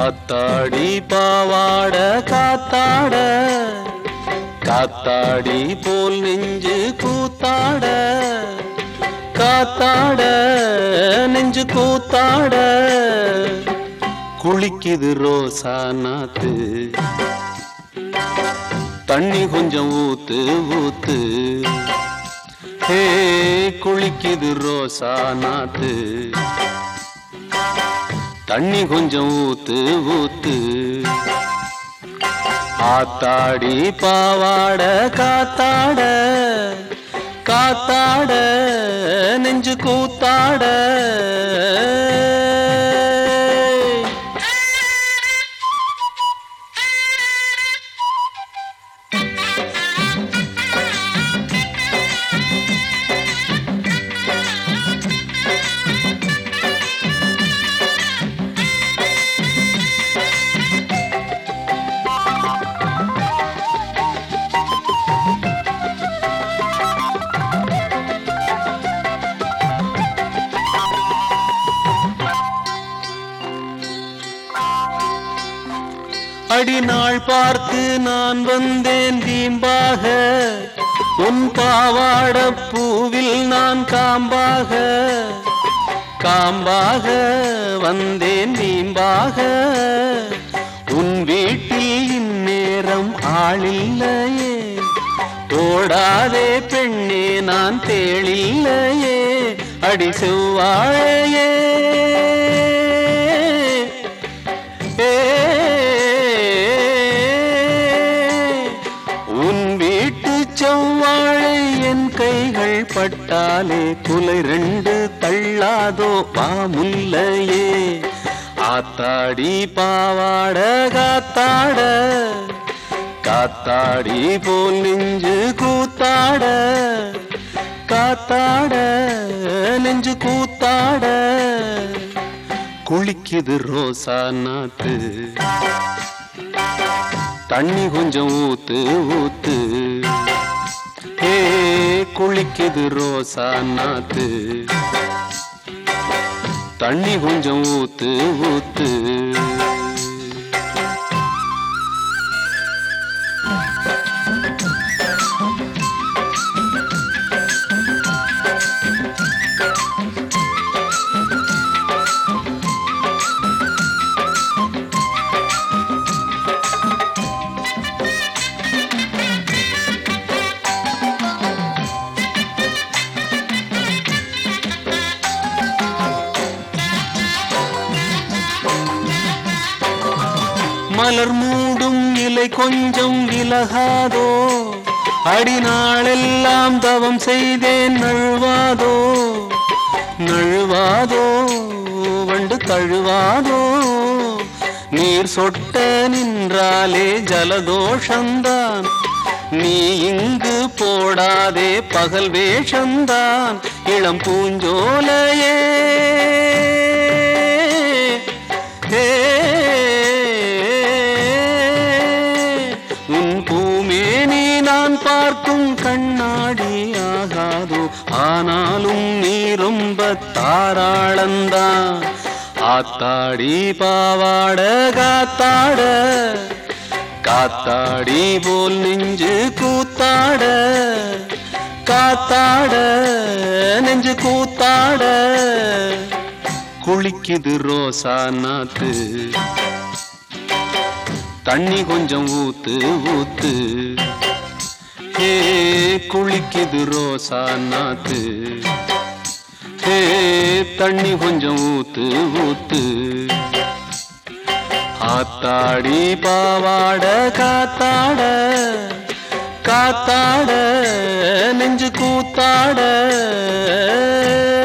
ஆத்தாடி பாவாட காத்தாட காத்தாடி போல் நெஞ்சு கூத்தாட காத்தாட நெஞ்சு கூத்தாட குளிக்குது ரோசா நாத்து தண்ணி கொஞ்சம் ஊத்து ஊத்து ஹே குளிக்குது ரோசா நாத்து தண்ணி கொஞ்சம் ஊத்து ஊத்து ஆத்தாடி பாவாட காத்தாட காத்தாட நெஞ்சு கூத்தாட அடிநாள் பார்த்து நான் வந்தேன் தீம்பாக உன் பாவாட பூவில் நான் காம்பாக காம்பாக வந்தேன் தீம்பாக உன் வீட்டில் இந்நேரம் ஆளில்லையே ஓடாதே பெண்ணே நான் தேளில்லையே அடி செவ்வாழையே ஏ, உன் வீட்டு செவ்வாழை என் கைகள் பட்டாலே குலை ரெண்டு தள்ளாதோ பாமுல்லையே ஆத்தாடி பாவாட காத்தாட காத்தாடி போல் நெஞ்சு கூத்தாட காத்தாட நெஞ்சு கூத்தாட குளிக்குது ரோசா நாத்து தண்ணி கொஞ்சம் ஊத்து ஊத்து ஏ குளிக்குது ரோசா நாத்து தண்ணி கொஞ்சம் ஊத்து ஊத்து மலர் மூடும் இலை கொஞ்சம் விலகாதோ அடிநாளெல்லாம் தவம் செய்தேன் நழுவாதோ நழுவாதோ வண்டு தழுவாதோ நீர் சொட்ட நின்றாலே ஜலதோஷந்தான் நீ இங்கு போடாதே பகல் வேஷந்தான் இளம் பூஞ்சோலையே ஏ, உன் பூமேனி நான் பார்க்கும் கண்ணாடி ஆகாதோ ஆனாலும் நீ ரொம்ப தாராளந்தான் ஆத்தாடி பாவாட காத்தாட காத்தாடி போல் நெஞ்சு கூத்தாட காத்தாட நெஞ்சு கூத்தாட குளிக்குது ரோசா நாத்து தண்ணி கொஞ்சம் ஊத்து ஊத்து ஏ குளிக்குது ரோசா நாத்து ஏ தண்ணி கொஞ்சம் ஊத்து ஊத்து ஆத்தாடி பாவாட காத்தாட காத்தாட நெஞ்சு கூத்தாட